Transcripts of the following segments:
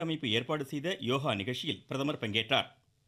அமைப்பு ஏற்பாடு செய்த யோகா நிகழ்ச்சியில் பிரதமர் பங்கேற்றார்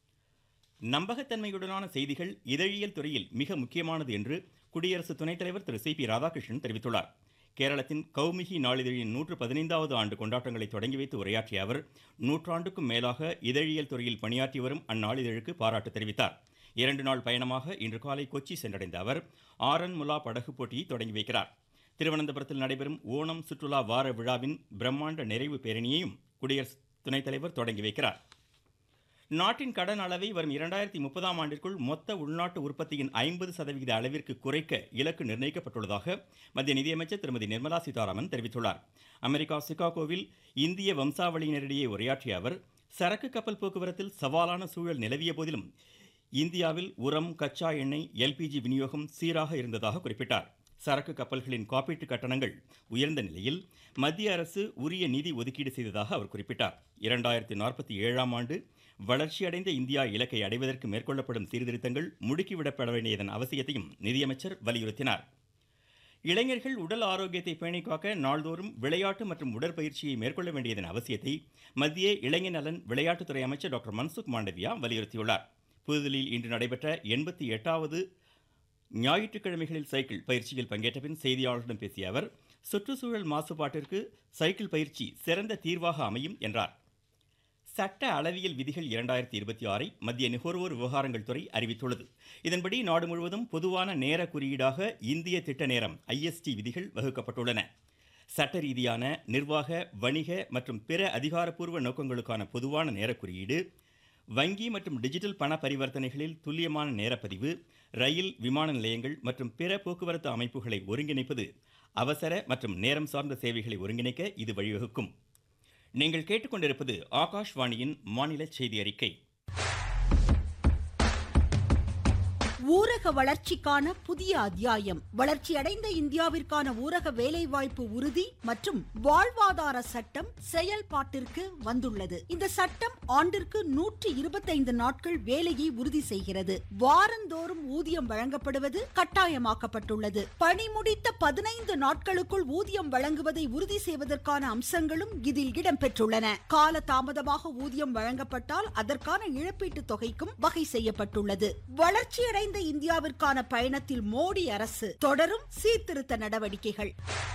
நம்பகத்தன்மையுடனான செய்திகள் இதழியல் துறையில் மிக முக்கியமானது என்று குடியரசு துணைத் தலைவர் திரு சி பி ராதாகிருஷ்ணன் தெரிவித்துள்ளார் கேரளத்தின் கௌமிகி நாளிதழின் நூற்று பதினைந்தாவது ஆண்டு கொண்டாட்டங்களை தொடங்கி வைத்து உரையாற்றிய அவர் நூற்றாண்டுக்கும் மேலாக இதழியல் துறையில் பணியாற்றி வரும் அந்நாளிதழுக்கு பாராட்டு தெரிவித்தார் இரண்டு நாள் பயணமாக இன்று காலை கொச்சி சென்றடைந்த அவர் ஆரன் முலா படகு போட்டியை தொடங்கி வைக்கிறார் திருவனந்தபுரத்தில் நடைபெறும் ஓணம் சுற்றுலா வார விழாவின் பிரம்மாண்ட நிறைவு பேரணியையும் குடியரசு துணைத் தலைவர் தொடங்கி வைக்கிறார் நாட்டின் கடன் அளவை வரும் இரண்டாயிரத்தி முப்பதாம் ஆண்டிற்குள் மொத்த உள்நாட்டு உற்பத்தியின் ஐம்பது சதவிகித அளவிற்கு குறைக்க இலக்கு நிர்ணயிக்கப்பட்டுள்ளதாக மத்திய நிதியமைச்சர் திருமதி நிர்மலா சீதாராமன் தெரிவித்துள்ளார் அமெரிக்கா சிகாகோவில் இந்திய வம்சாவளியினரிடையே உரையாற்றிய அவர் சரக்கு கப்பல் போக்குவரத்தில் சவாலான சூழல் நிலவிய போதிலும் இந்தியாவில் உரம் கச்சா எண்ணெய் எல்பிஜி விநியோகம் சீராக இருந்ததாக குறிப்பிட்டார் சரக்கு கப்பல்களின் காப்பீட்டு கட்டணங்கள் உயர்ந்த நிலையில் மத்திய அரசு உரிய நிதி ஒதுக்கீடு செய்ததாக அவர் குறிப்பிட்டார் இரண்டாயிரத்தி நாற்பத்தி ஏழாம் ஆண்டு வளர்ச்சியடைந்த இந்தியா இலக்கை அடைவதற்கு மேற்கொள்ளப்படும் சீர்திருத்தங்கள் முடுக்கிவிடப்பட வேண்டியதன் அவசியத்தையும் நிதியமைச்சர் வலியுறுத்தினார் இளைஞர்கள் உடல் ஆரோக்கியத்தை பேணிக் காக்க நாள்தோறும் விளையாட்டு மற்றும் உடற்பயிற்சியை மேற்கொள்ள வேண்டியதன் அவசியத்தை மத்திய இளைஞர் நலன் விளையாட்டுத்துறை அமைச்சர் டாக்டர் மன்சுக் மாண்டவியா வலியுறுத்தியுள்ளார் புதுதில்லியில் இன்று நடைபெற்ற எண்பத்தி எட்டாவது ஞாயிற்றுக்கிழமைகளில் சைக்கிள் பயிற்சியில் பங்கேற்ற பின் செய்தியாளர்களிடம் பேசிய அவர் சுற்றுச்சூழல் மாசுபாட்டிற்கு சைக்கிள் பயிற்சி சிறந்த தீர்வாக அமையும் என்றார் சட்ட அளவியல் விதிகள் இரண்டாயிரத்தி இருபத்தி ஆறை மத்திய நுகர்வோர் விவகாரங்கள் துறை அறிவித்துள்ளது இதன்படி நாடு முழுவதும் பொதுவான நேர குறியீடாக இந்திய திட்ட நேரம் ஐஎஸ்டி விதிகள் வகுக்கப்பட்டுள்ளன சட்ட ரீதியான நிர்வாக வணிக மற்றும் பிற அதிகாரப்பூர்வ நோக்கங்களுக்கான பொதுவான நேர குறியீடு வங்கி மற்றும் டிஜிட்டல் பண பரிவர்த்தனைகளில் துல்லியமான நேரப்பதிவு ரயில் விமான நிலையங்கள் மற்றும் பிற போக்குவரத்து அமைப்புகளை ஒருங்கிணைப்பது அவசர மற்றும் நேரம் சார்ந்த சேவைகளை ஒருங்கிணைக்க இது வழிவகுக்கும் நீங்கள் கேட்டுக்கொண்டிருப்பது ஆகாஷ்வாணியின் மாநில செய்தி அறிக்கை ஊரக வளர்ச்சிக்கான புதிய அத்தியாயம் வளர்ச்சியடைந்த இந்தியாவிற்கான ஊரக வேலைவாய்ப்பு உறுதி மற்றும் வாழ்வாதார சட்டம் செயல்பாட்டிற்கு வந்துள்ளது இந்த சட்டம் ஆண்டிற்கு நூற்றி இருபத்தைந்து நாட்கள் வேலையை உறுதி செய்கிறது வாரந்தோறும் ஊதியம் வழங்கப்படுவது கட்டாயமாக்கப்பட்டுள்ளது பணி முடித்த பதினைந்து நாட்களுக்குள் ஊதியம் வழங்குவதை உறுதி செய்வதற்கான அம்சங்களும் இதில் இடம்பெற்றுள்ளன கால தாமதமாக ஊதியம் வழங்கப்பட்டால் அதற்கான இழப்பீட்டு தொகைக்கும் வகை செய்யப்பட்டுள்ளது வளர்ச்சியடைந்த வளர்ந்த இந்தியாவிற்கான பயணத்தில் மோடி அரசு தொடரும் சீர்திருத்த நடவடிக்கைகள்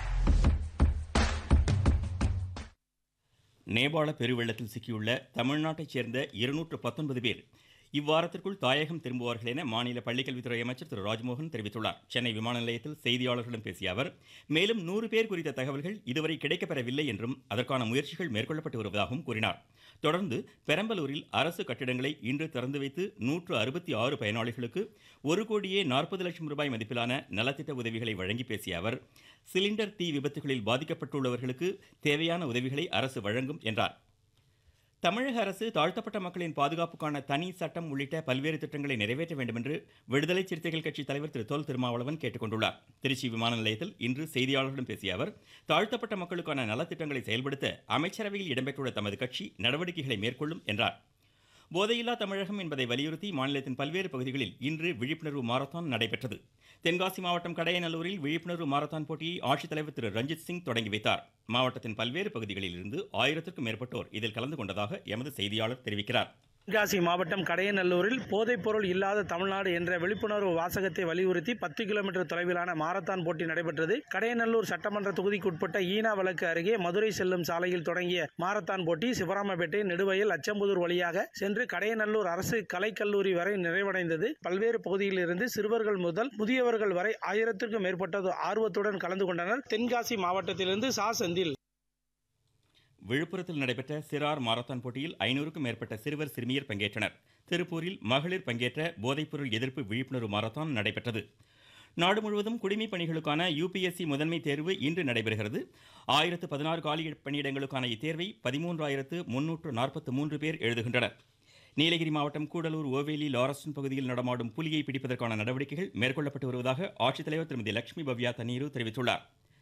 நேபாள பெருவெள்ளத்தில் சிக்கியுள்ள தமிழ்நாட்டைச் சேர்ந்த இருநூற்று பத்தொன்பது பேர் இவ்வாரத்திற்குள் தாயகம் திரும்புவார்கள் என மாநில பள்ளிக்கல்வித்துறை அமைச்சர் திரு ராஜ்மோகன் தெரிவித்துள்ளார் சென்னை விமான நிலையத்தில் செய்தியாளர்களிடம் பேசிய அவர் மேலும் நூறு பேர் குறித்த தகவல்கள் இதுவரை கிடைக்கப்பெறவில்லை என்றும் அதற்கான முயற்சிகள் மேற்கொள்ளப்பட்டு வருவதாகவும் கூறினார் தொடர்ந்து பெரம்பலூரில் அரசு கட்டிடங்களை இன்று திறந்து வைத்து நூற்று அறுபத்தி ஆறு பயனாளிகளுக்கு ஒரு கோடியே நாற்பது லட்சம் ரூபாய் மதிப்பிலான நலத்திட்ட உதவிகளை வழங்கி பேசிய அவர் சிலிண்டர் தீ விபத்துகளில் பாதிக்கப்பட்டுள்ளவர்களுக்கு தேவையான உதவிகளை அரசு வழங்கும் என்றார் தமிழக அரசு தாழ்த்தப்பட்ட மக்களின் பாதுகாப்புக்கான தனி சட்டம் உள்ளிட்ட பல்வேறு திட்டங்களை நிறைவேற்ற வேண்டும் என்று விடுதலை சிறுத்தைகள் கட்சி தலைவர் திரு தொல் திருமாவளவன் கேட்டுக்கொண்டுள்ளார் திருச்சி விமான நிலையத்தில் இன்று செய்தியாளர்களிடம் பேசிய அவர் தாழ்த்தப்பட்ட மக்களுக்கான நலத்திட்டங்களை செயல்படுத்த அமைச்சரவையில் இடம்பெற்றுள்ள தமது கட்சி நடவடிக்கைகளை மேற்கொள்ளும் என்றார் போதையில்லா தமிழகம் என்பதை வலியுறுத்தி மாநிலத்தின் பல்வேறு பகுதிகளில் இன்று விழிப்புணர்வு மாரத்தான் நடைபெற்றது தென்காசி மாவட்டம் கடையநல்லூரில் விழிப்புணர்வு மாரத்தான் போட்டியை ஆட்சித்தலைவர் திரு ரஞ்சித் சிங் தொடங்கி வைத்தார் மாவட்டத்தின் பல்வேறு பகுதிகளில் இருந்து ஆயிரத்திற்கும் மேற்பட்டோர் இதில் கலந்து கொண்டதாக எமது செய்தியாளர் தெரிவிக்கிறார் தென்காசி மாவட்டம் கடையநல்லூரில் போதைப் பொருள் இல்லாத தமிழ்நாடு என்ற விழிப்புணர்வு வாசகத்தை வலியுறுத்தி பத்து கிலோமீட்டர் தொலைவிலான மாரத்தான் போட்டி நடைபெற்றது கடையநல்லூர் சட்டமன்ற தொகுதிக்குட்பட்ட ஈனா வழக்கு அருகே மதுரை செல்லும் சாலையில் தொடங்கிய மாரத்தான் போட்டி சிவராமபேட்டை நெடுவயல் அச்சம்புதூர் வழியாக சென்று கடையநல்லூர் அரசு கலைக்கல்லூரி வரை நிறைவடைந்தது பல்வேறு பகுதியிலிருந்து சிறுவர்கள் முதல் முதியவர்கள் வரை ஆயிரத்திற்கும் மேற்பட்டது ஆர்வத்துடன் கலந்து கொண்டனர் தென்காசி மாவட்டத்திலிருந்து சா செந்தில் விழுப்புரத்தில் நடைபெற்ற சிறார் மாரத்தான் போட்டியில் ஐநூறுக்கும் மேற்பட்ட சிறுவர் சிறுமியர் பங்கேற்றனர் திருப்பூரில் மகளிர் பங்கேற்ற போதைப்பொருள் எதிர்ப்பு விழிப்புணர்வு மாரத்தான் நடைபெற்றது நாடு முழுவதும் குடிமைப் பணிகளுக்கான யுபிஎஸ்சி முதன்மை தேர்வு இன்று நடைபெறுகிறது ஆயிரத்து பதினாறு காலி பணியிடங்களுக்கான இத்தேர்வை பதிமூன்றாயிரத்து முன்னூற்று நாற்பத்து மூன்று பேர் எழுதுகின்றனர் நீலகிரி மாவட்டம் கூடலூர் ஓவேலி லாரஸ்டன் பகுதியில் நடமாடும் புலியை பிடிப்பதற்கான நடவடிக்கைகள் மேற்கொள்ளப்பட்டு வருவதாக ஆட்சித்தலைவர் திருமதி லட்சுமி பவ்யா தண்ணீரு தெரிவித்துள்ளார்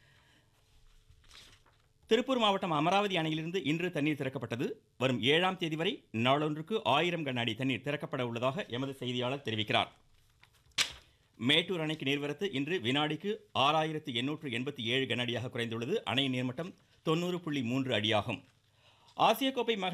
திருப்பூர் மாவட்டம் அமராவதி அணையிலிருந்து இன்று தண்ணீர் திறக்கப்பட்டது வரும் ஏழாம் தேதி வரை நாளொன்றுக்கு ஆயிரம் கன அடி தண்ணீர் திறக்கப்பட உள்ளதாக எமது செய்தியாளர் தெரிவிக்கிறார் மேட்டூர் அணைக்கு நீர்வரத்து இன்று வினாடிக்கு ஆறாயிரத்து எண்ணூற்று எண்பத்தி ஏழு கன அடியாக குறைந்துள்ளது அணையின் நீர்மட்டம் தொண்ணூறு புள்ளி மூன்று அடியாகும் ஆசிய கோப்பை